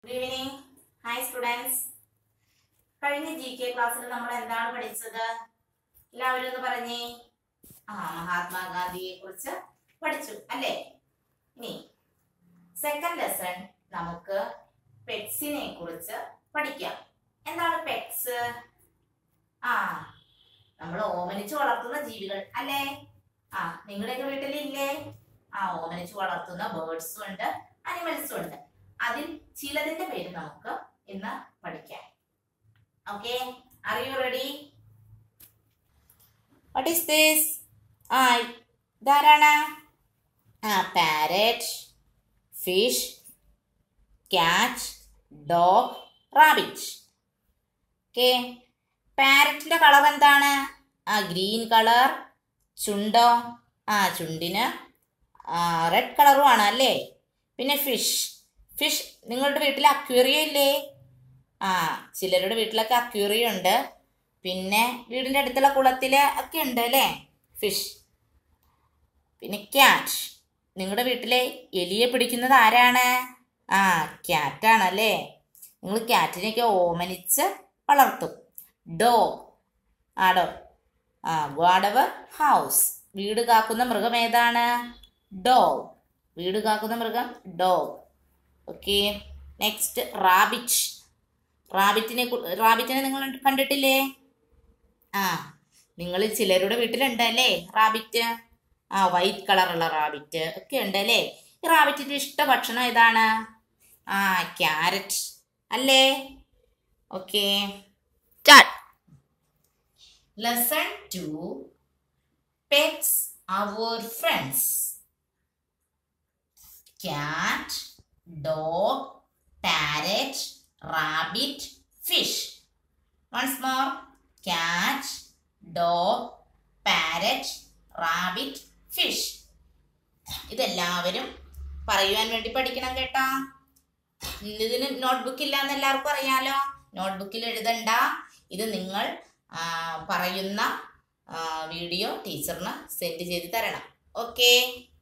Good evening hi students കഴിഞ്ഞ G K ക്ലാസ്സിൽ നമ്മൾ എന്താണ് പഠിച്ചത് എല്ലാവരും ഒന്ന് പറഞ്ഞേ ആ മഹാത്മാഗാന്ധിയെ കുറിച്ച് പഠിച്ചു അല്ലേ ഇനി സെക്കൻഡ് ലെസൺ നമുക്ക് പെറ്റ്സിനെ കുറിച്ച് പഠിക്കാം എന്താണ് പെറ്റ്സ് ആ നമ്മൾ ഓമനിച്ച് വളർത്തുന്ന ജീവികൾ അല്ലേ ആ നിങ്ങളുടെയൊക്കെ വീട്ടിലില്ലേ ആ ഓമനിച്ച് വളർത്തുന്ന ബേർഡ്സും ഉണ്ട് അനിമൽസും ഉണ്ട് അതിൽ ചിലതിന്റെ പേര് നമുക്ക് ഇന്ന് പഠിക്കാം okay are you ready what is this ആ ഇതാരാണ് ആ parrot fish cat dog rabbit okay പാരറ്റിന്റെ കളർ എന്താണ് ആ ഗ്രീൻ കളർ ചുണ്ടോ ആ ചുണ്ടിന് റെഡ് കളറും ആണ് അല്ലേ പിന്നെ ഫിഷ് ഫിഷ് നിങ്ങളുടെ വീട്ടിൽ അക്വേറിയം ഇല്ലേ ആ ചിലരുടെ വീട്ടിലൊക്കെ അക്വേറിയം ഉണ്ട് പിന്നെ വീടിൻ്റെ അടുത്തുള്ള കുളത്തിൽ ഒക്കെ ഉണ്ട് അല്ലേ ഫിഷ് പിന്നെ ക്യാറ്റ് നിങ്ങളുടെ വീട്ടിലെ എലിയെ പിടിക്കുന്നത് ആരാണ് ആ ക്യാറ്റാണല്ലേ നിങ്ങൾ ക്യാറ്റിനെയൊക്കെ ഓമനിച്ച് വളർത്തും ഡോഗ് ആ ഡോ ആ ഗാഡവർ ഹൗസ് വീട് കാക്കുന്ന മൃഗം ഏതാണ് ഡോഗ് വീട് കാക്കുന്ന മൃഗം ഡോഗ് ഓക്കെ നെക്സ്റ്റ് റാബിറ്റ് റാബിറ്റിനെ റാബിറ്റിനെ നിങ്ങൾ കണ്ടിട്ടില്ലേ ആ നിങ്ങൾ ചിലരുടെ വീട്ടിലുണ്ട് അല്ലേ റാബിറ്റ് ആ വൈറ്റ് കളറുള്ള റാബിറ്റ് ഒക്കെ ഉണ്ട് അല്ലേ ഈ റാബിറ്റിന്റെ ഇഷ്ട ഭക്ഷണം ഏതാണ് ആ ക്യാരറ്റ് അല്ലേ okay lesson two pets our friends cat, dog, parrot, rabbit, fish. Once more, cat, dog, parrot, rabbit, fish. ഇതെല്ലാവരും പറയുവാൻ വേണ്ടി പഠിക്കണം കേട്ടോ ഇതിന് നോട്ട്ബുക്ക് ഇല്ല എന്ന് എല്ലാവർക്കും അറിയാലോ നോട്ട്ബുക്കിൽ എഴുതണ്ട ഇത് നിങ്ങൾ ആ, പറയുന്ന വീഡിയോ ടീച്ചറിന് സെൻഡ് ചെയ്ത് തരണം ഓക്കെ